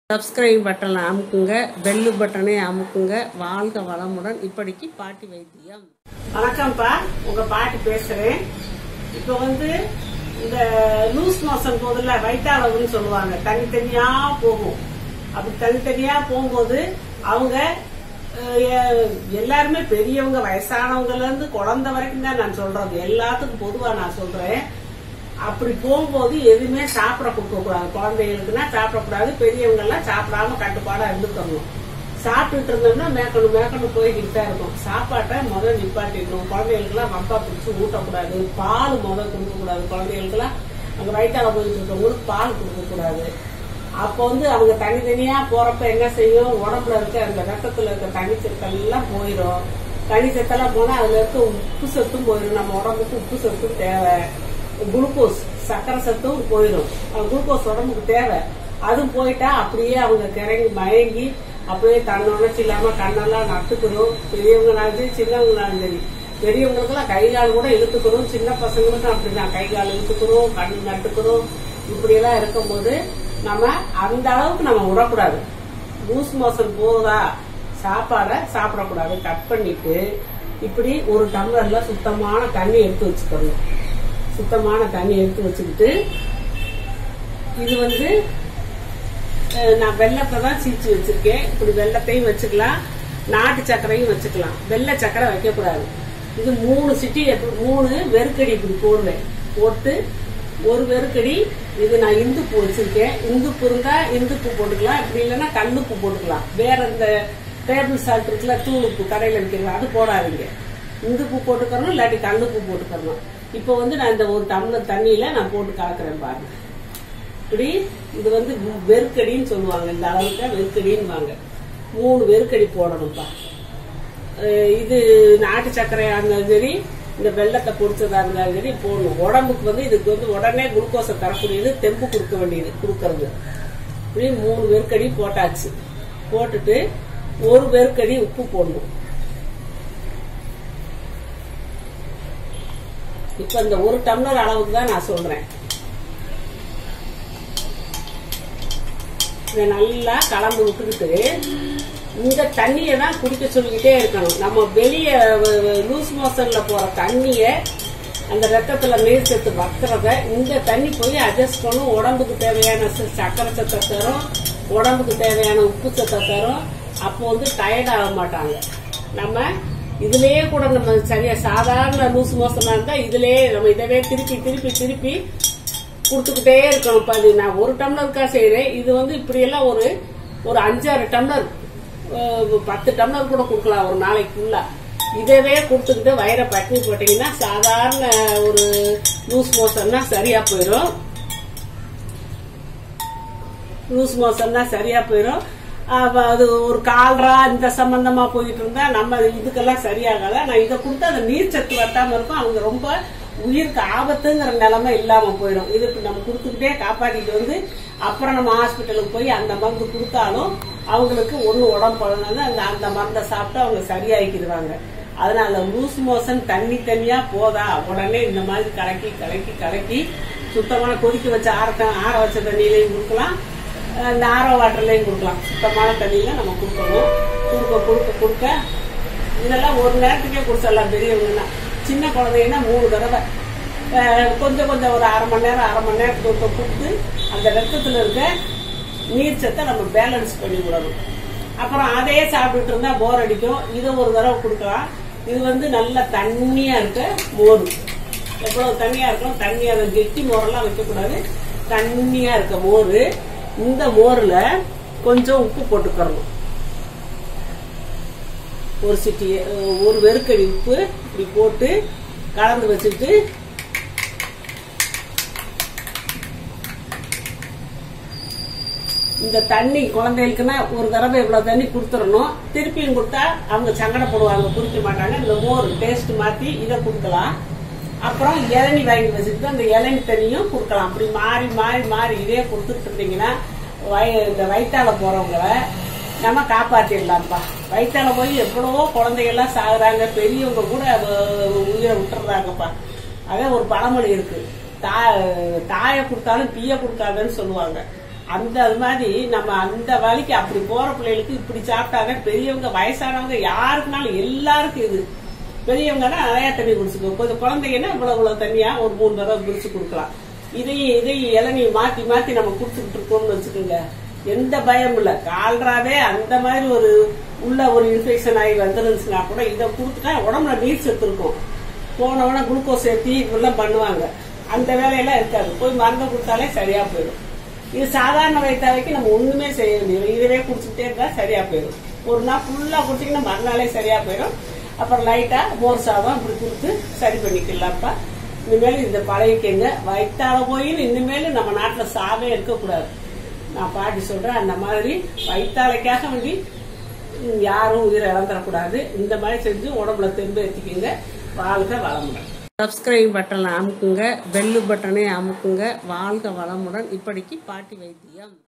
subscribe பட்டனை அமுக்குங்க bell பட்டனை அமுக்குங்க வாழ்க வளமுடன் இப்படிக்கு பாட்டி வைத்தியம் வணக்கம்ப்பா உங்க பாட்டி பேசுறேன் இப்ப வந்து இந்த லூஸ் மோஷன் போதுல வயிற்றாளவுன்னு சொல்லுவாங்க தனித்தனியா போகும் அப்படி தனித்தனியா போகும்போது அவங்க அஹ், எ- எல்லாருமே பெரியவங்க வயசானவங்கல இருந்து குழந்தை வரைக்கும் தான் நான் சொல்றது எல்லாத்துக்கும் பொதுவா நான் சொல்றேன் அப்படி போகும்போது எதுவுமே சாப்பிட கொடுக்க கூடாது குழந்தைகளுக்குன்னா சாப்பிடக்கூடாது பெரியவங்க எல்லாம் சாப்பிடாம கட்டுப்பாடா இருந்துக்கணும் சாப்பிட்டுட்டு இருந்தோம்னா மேக்கணும் மேக்கணும் போய்கிட்டு தான் இருக்கும் சாப்பாட்டை முதல் நிப்பாட்டிடணும் குழந்தைகளுக்குலாம் வம்பா பிடிச்சி ஊட்டக்கூடாது பால் முதல் கொடுக்க கூடாது குழந்தைகளுக்குலாம் அங்க வயிற்றால போயிட்டு இருக்கவங்களுக்கு பால் கொடுக்க கூடாது அப்போ வந்து அவங்க தனித்தனியா போறப்ப என்ன செய்யும் உடம்புல இருக்க அந்த ரத்தத்துல இருக்க தனிச்சத்தெல்லாம் எல்லாம் போயிடும் தனிச்சத்தெல்லாம் போனா அதுல இருக்க உப்பு சத்தும் போயிடும் நம்ம உடம்புக்கு உப்பு சத்தும் தேவை குளுக்கோஸ் சக்கரை சத்தும் போயிடும் குளுக்கோஸ் உடம்புக்கு தேவை அதுவும் போயிட்டா அப்படியே அவங்க கிறங்கி மயங்கி அப்படியே தன்னுணர்ச்சி இல்லாம கண்ணெல்லாம் நட்டுக்கணும் பெரியவங்கனாலும் சரி சின்னவங்கனாலும் சரி பெரியவங்களுக்கெல்லாம் கை கால் கூட இழுத்துக்கணும் சின்ன பசங்களுக்கும் அப்படிதான் கை கால் இழுத்துக்கிறோம் கண் நட்டுக்கிறோம் இப்படி எல்லாம் இருக்கும்போது நம்ம அந்த அளவுக்கு நம்ம விடக்கூடாது லூஸ் மோஷன் போகுதா சாப்பாடை சாப்பிடக்கூடாது கட் பண்ணிட்டு இப்படி ஒரு டம்ளர்ல சுத்தமான தண்ணி எடுத்து வச்சுக்கணும் சுத்தமான தண்ணி எடுத்து வச்சுக்கிட்டு இது வந்து அஹ், நான் வெள்ளத்தை தான் சீச்சு வச்சிருக்கேன் இப்படி வெள்ளத்தையும் வச்சுக்கலாம் நாட்டு சர்க்கரையும் வச்சுக்கலாம் வெள்ளை சர்க்கரை வைக்கக்கூடாது இது மூணு சிட்டி எப்படி- மூணு வெறுக்கடி இப்படி போடுவேன் போட்டு ஒரு வெறுக்கடி இது நான் இந்துப்பு வச்சிருக்கேன் இந்துப்பு இருந்தா இந்துப்பு போட்டுக்கலாம் இப்படி இல்லைன்னா கல்லுப்பு போட்டுக்கலாம் வேற இந்த டேபிள் சால்ட் இருக்குல்ல தூள் உப்பு கடையில விற்கிறோம் அது போடாதீங்க இந்துப்பு போட்டுக்கணும் இல்லாட்டி கல்லுப்பு போட்டுக்கணும் இப்போ வந்து நான் இந்த ஒரு டம்ளர் தண்ணியில நான் போட்டு கலக்குறேன் பாருங்க இப்படி இது வந்து வெறுக்கடின்னு சொல்லுவாங்க இந்த அளவுக்கு வெறுக்கடின்னு வாங்க மூணு வெறுக்கடி போடணும்ப்பா அஹ் இது நாட்டு சர்க்கரையா இருந்தாலும் சரி இந்த வெள்ளத்தை பொடிச்சதா இருந்தாலும் சரி போடணும் உடம்புக்கு வந்து இதுக்கு வந்து உடனே குளுக்கோஸை தரக்கூடியது தெம்பு கொடுக்க வேண்டியது கொடுக்கறது இப்படி மூணு வெறுக்கடி போட்டாச்சு போட்டுட்டு ஒரு வெறுக்கடி உப்பு போடணும் இப்ப இந்த ஒரு டம்ளர் அளவுக்கு தான் நான் சொல்றேன் இதை நல்லா கலந்து விட்டுக்கிட்டு இந்த தண்ணியை தான் குடிக்க சொல்லிக்கிட்டே இருக்கணும் நம்ம வெளியே லூஸ் மோஷன்ல போற தண்ணிய அந்த ரத்தத்துல நீர் சத்து வத்துறத இந்த தண்ணி போய் அட்ஜஸ்ட் பண்ணும் உடம்புக்கு தேவையான ச- சர்க்கரை சத்தை தரும் உடம்புக்கு தேவையான உப்பு சத்தை தரும் அப்போ வந்து டயர்ட் ஆக மாட்டாங்க நம்ம இதுலயே கூட நம்ம சரியா சாதாரண லூஸ் மோசமா இருந்தா இதுலயே நம்ம இதவே திருப்பி திருப்பி திருப்பி கொடுத்துக்கிட்டே இருக்கணும் இப்ப அது நான் ஒரு டம்ளருக்கா செய்யறேன் இது வந்து இப்படி எல்லாம் ஒரு ஒரு அஞ்சாறு டம்ளர் அஹ், பத்து டம்ளர் கூட கொடுக்கலாம் ஒரு நாளைக்குள்ள இதவே கொடுத்துக்கிட்டு வயிறை பட்டி போட்டீங்கன்னா சாதாரண ஒரு லூஸ் மோஷன்னா சரியா போயிடும் லூஸ் மோஷன்னா சரியா போயிடும் அப்ப அது ஒரு கால்ரா இந்த சம்பந்தமா போயிட்டு இருந்தா நம்ம இதுக்கெல்லாம் சரியாகாத நான் இதை கொடுத்து அந்த நீர் சத்து வட்டாம இருக்கும் அவங்க ரொம்ப உயிருக்கு ஆபத்துங்கிற நிலைமை இல்லாம போயிடும் இது இப்ப நம்ம கொடுத்துக்கிட்டே காப்பாத்திட்டு வந்து அப்புறம் நம்ம ஹாஸ்பிட்டலுக்கு போய் அந்த மருந்து கொடுத்தாலும் அவங்களுக்கு ஒண்ணு உடம்பு பழனது அந்த அந்த மருந்தை சாப்பிட்டு அவங்க சரியாக்கிடுவாங்க அதனால லூஸ் மோஷன் தண்ணி தனியா போதா உடனே இந்த மாதிரி கலக்கி கலக்கி கலக்கி சுத்தமான கொதிக்க வச்ச ஆற ஆற வச்ச தண்ணியிலையும் கொடுக்கலாம் அஹ் இந்த ஆரோ வாட்டர்லையும் கொடுக்கலாம் சுத்தமான தண்ணியில நம்ம கொடுக்கணும் கொடுக்க கொடுக்க கொடுக்க இதெல்லாம் ஒரு நேரத்துக்கே குடிச்சிடலாம் பெரியவங்கன்னா சின்ன குழந்தைங்கன்னா மூணு தடவை அஹ் கொஞ்சம் கொஞ்சம் ஒரு அரை மணி நேரம் அரை மணி நேரத்துக்கு ஒருக்க கொடுத்து அந்த ரத்தத்துல இருக்க நீர் சத்தை நம்ம பேலன்ஸ் பண்ணி விடணும் அப்புறம் அதையே சாப்பிட்டுட்டு இருந்தா போர் அடிக்கும் இதை ஒரு தடவை கொடுக்கலாம் இது வந்து நல்ல தண்ணியா இருக்க மோர் எவ்வளவு தண்ணியா இருக்கும் தண்ணி அதை கெட்டி மோரெல்லாம் வைக்கக்கூடாது தண்ணியா இருக்க மோர் இந்த மோர்ல கொஞ்சம் உப்பு போட்டுக்கறணும் ஒரு சிட்டி அஹ், ஒரு வெறுக்கடி உப்பு இப்படி போட்டு கலந்து வச்சுட்டு இந்த தண்ணி குழந்தைகளுக்குன்னா ஒரு தடவை இவ்வளவு தண்ணி கொடுத்துடணும் திருப்பியும் கொடுத்தா அவங்க சங்கடப்படுவாங்க குடிக்க மாட்டாங்க இந்த மோர் டேஸ்ட் மாத்தி இதை கொடுக்கலாம் அப்புறம் இளநி வாங்கி வச்சுக்கிட்டு அந்த இளநி தண்ணியும் கொடுக்கலாம் அப்படி மாறி மாறி மாறி இதே கொடுத்துட்டு இருந்தீங்கன்னா வய- இந்த வயிற்றால போறவங்கள நம்ம காப்பாத்திடலாம்ப்பா வயிற்றால போய் எவ்வளவோ குழந்தைகள்லாம் சாகுறாங்க பெரியவங்க கூட அஹ், உயிரை விட்டுறாங்கப்பா அதான் ஒரு பழமொழி இருக்கு தா- தாயை கொடுத்தாலும் தீய கொடுக்காதன்னு சொல்லுவாங்க அந்த அது மாதிரி நம்ம அந்த வழிக்கு அப்படி போற பிள்ளைகளுக்கு இப்படி சாப்பிட்டாங்க பெரியவங்க வயசானவங்க யாருக்குனாலும் எல்லாருக்கும் இது பெரியவங்கன்னா நிறைய தண்ணி குடிச்சுக்கோ கொஞ்சம் குழந்தைங்கன்னா இவ்வளவு இவ்வளவு தண்ணியா ஒரு மூணு தடவை குடிச்சு கொடுக்கலாம் இதையும் இதையும் இளநீர் மாத்தி மாத்தி நம்ம குடிச்சுக்கிட்டு இருக்கோம்னு வச்சுக்கோங்க எந்த பயம் இல்ல கால்ராவே அந்த மாதிரி ஒரு உள்ள ஒரு இன்ஃபெக்ஷன் ஆகி வந்துருந்துச்சுன்னா கூட இதை கொடுத்துட்டா உடம்புல நீர் சத்து இருக்கும் போனவன குளுக்கோஸ் ஏற்றி இப்படிலாம் பண்ணுவாங்க அந்த வேலையெல்லாம் இருக்காது போய் மருந்து கொடுத்தாலே சரியா போயிடும் இது சாதாரண வயிற்றாவைக்கு நம்ம ஒண்ணுமே செய்ய வேண்டியது இதுவே குடிச்சுட்டே இருந்தா சரியா போயிடும் ஒரு நாள் ஃபுல்லா குடிச்சிங்கன்னா மறுநாளே சரியா போயிடும் அப்புறம் லைட்டா மோர் சாதம் இப்படி கொடுத்து சரி பண்ணிக்கலாம்ப்பா இனிமேல் இந்த பழகிக்கங்க வயிற்றால போய் இனிமேல் நம்ம நாட்டுல சாவே இருக்கக்கூடாது நான் பாட்டி சொல்றேன் அந்த மாதிரி வயிற்றாலைக்காக வேண்டி ம், யாரும் உயிரை இழந்துடக்கூடாது இந்த மாதிரி செஞ்சு உடம்புல தெம்பு ஏற்றிக்கிங்க வாழ்க வளமுடன் சப்ஸ்கிரைப் பட்டனை அமுக்குங்க பெல்லு பட்டனை அமுக்குங்க வாழ்க வளமுடன் இப்படிக்கு பாட்டி வைத்தியம்